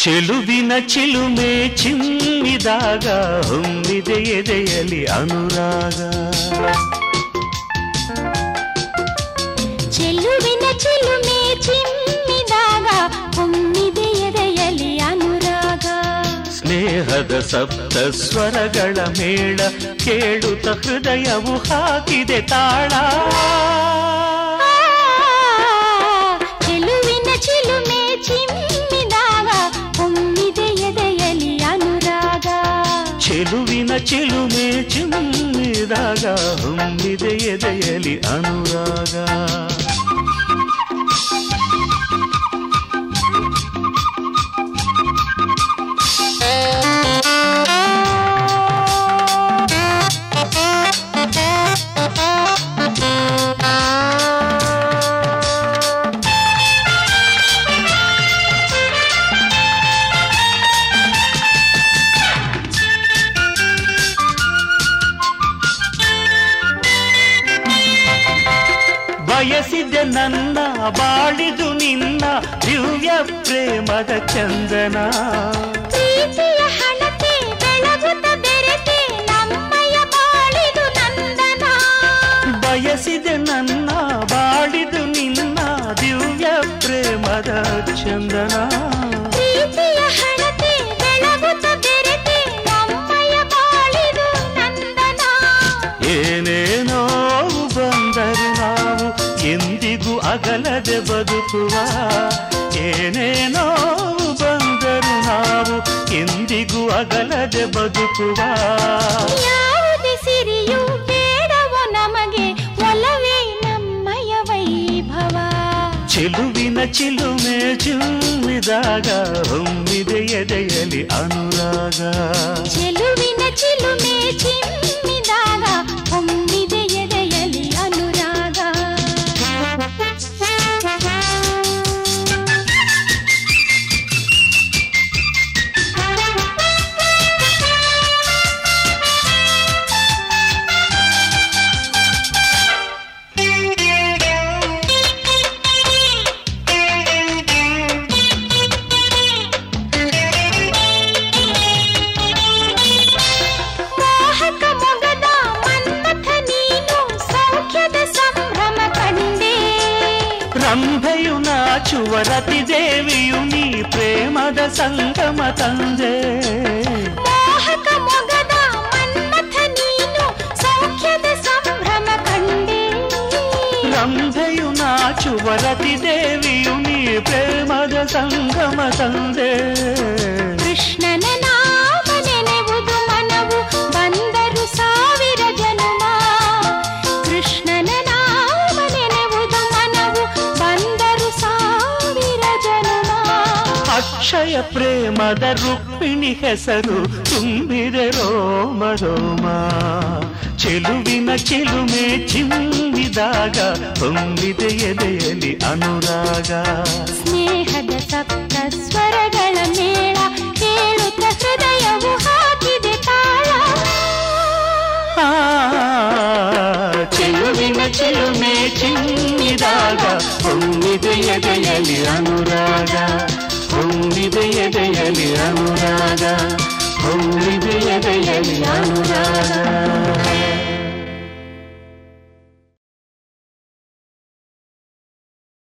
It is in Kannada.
ಚೆಲುವಿನ ಚಿಲುಮೆ ಚಿಮ್ಮಿದಾಗ ಹೊಮ್ಮಿದೆ ಎದೆಯಲಿ ಅನುರಾಗ ಚೆಲುವಿನ ಚಿಲುಮೆ ಚಿಮ್ಮಿದಾಗ ಹೊಮ್ಮಿದೆ ಎದೆಯಲಿ ಅನುರಾಗ ಸ್ನೇಹದ ಸಪ್ತ ಸ್ವರಗಳ ಮೇಳ ಕೇಳುತ್ತ ಹೃದಯವು ಹಾಕಿದೆ ತಾಳ ಆ, ಚೆಲುವಿನ ಚಿಲುಮೆ ಚಿಮ್ಮಿದಾಗ ಹೊಮ್ಮಿದೆ ಎದೆಯಲಿ ಅನುರಾಗ ಚೆಲುವಿನ ಚಿಲುಮೆ ಚಿಮ್ಮಿದಾಗ ಹೊಮ್ಮಿದೆ ಎದೆಯಲಿ ಅನುರಾಗ ಬಯಸಿದೆ ನನ್ನ ಬಾಳಿದು ನಿನ್ನ ದಿವ್ಯ ಪ್ರೇಮದ ಚಂದನ ಪ್ರೀತಿಯ ಹಣತೆ ಬೆಳಗುತ್ತ ಬೆರೆತೆ ನಮ್ಮಯ ಬಾಳಿದು ನಂದನ ಬಯಸಿದೆ ನನ್ನ ಬಾಳಿದು ನಿನ್ನ ದಿವ್ಯ ಪ್ರೇಮದ ಚಂದನ ಪ್ರೀತಿಯ ಹಣತೆ ಬೆಳಗುತ್ತ ಬೆರೆತೆ ನಮ್ಮಯ ಬಾಳಿದು ನಂದನ ಏನೇನೋ ಬಂದರು ನಾವು ಎಂದಿಗೂ ಅಗಲದೆ ಬದುಕುವ ಏನೇನೋ ಬಂದರು ನಾವು ಎಂದಿಗೂ ಅಗಲದೆ ಬದುಕುವ ಯಾವುದೇ ಸಿರಿಯು ಬೇಡವೋ ನಮಗೆ ಒಲವೇ ನಮ್ಮಯ ವೈಭವ ಚೆಲುವಿನ ಚಿಲುಮೆ ಚಿಮ್ಮಿದಾಗ ಹೊಮ್ಮಿದೆ ಎದೆಯಲಿ ಅನುರಾಗ ಚೆಲುವಿನ ಚಿಲುಮೆ ಚಿಮ್ಮಿದಾಗ ಹೊಮ್ಮಿದೆ ಎದೆಯಲಿ ಅನುರಾಗ ಮೋಹಕ ಮೊಗದ ಮನ್ಮಥ ನೀನು ಸೌಖ್ಯದ ಸಂಭ್ರಮ ಕಂಡೆ ರಂಭೆಯು ನಾಚುವ ರತಿ ದೇವಿಯು ನೀ ಪ್ರೇಮದ ಸಂಗಮ ತಂದೆ ಮೋಹಕ ಮೊಗದ ಮನ್ಮಥ ನೀನು ಸೌಖ್ಯದ ಸಂಭ್ರಮ ಕಂಡೆ ರಂಭೆಯು ನಾಚುವ ರತಿ ದೇವಿಯು ನೀ ಪ್ರೇಮದ ಸಂಗಮ ತಂದೆ ಕೃಷ್ಣನ ನಾಮ ನೆನೆವುದು ಮನವು ಬಂದರು ಸಾವಿರ ಜನುಮ ಕೃಷ್ಣನ ನಾಮ ನೆನೆವುದು ಮನವು ಬಂದರು ಸಾವಿರ ಜನುಮ ಅಕ್ಷಯ ಪ್ರೇಮದ ರುಕ್ಮಿಣಿ ಹೆಸರು ತುಂಬಿದೆ ರೋಮ ರೋಮ ಚೆಲುವಿನ ಚೆಲುಮೆ ಚಿಮ್ಮಿದಾಗ ಹೊಮ್ಮಿದೆ ಎದೆಯಲಿ ಅನುರಾಗ ಸ್ನೇಹದ ಸಪ್ತ ಸ್ವರಗಳ ಮೇಳ ಕೇಳುತ್ತ ಹೃದಯವು ಹಾಕಿದೆ ತಾಳ ಆ, ಚೆಲುವಿನ ಚೆಲುಮೆ ಚಿಮ್ಮಿದಾಗ ಹೊಮ್ಮಿದೆ ಎದೆಯಲಿ ಅನುರಾಗ ಹೊಮ್ಮಿದೆ ಎದೆಯಲಿ ಅನುರಾಗ ಹೊಮ್ಮಿದೆ ಎದೆಯಲಿ ಅನುರಾಗ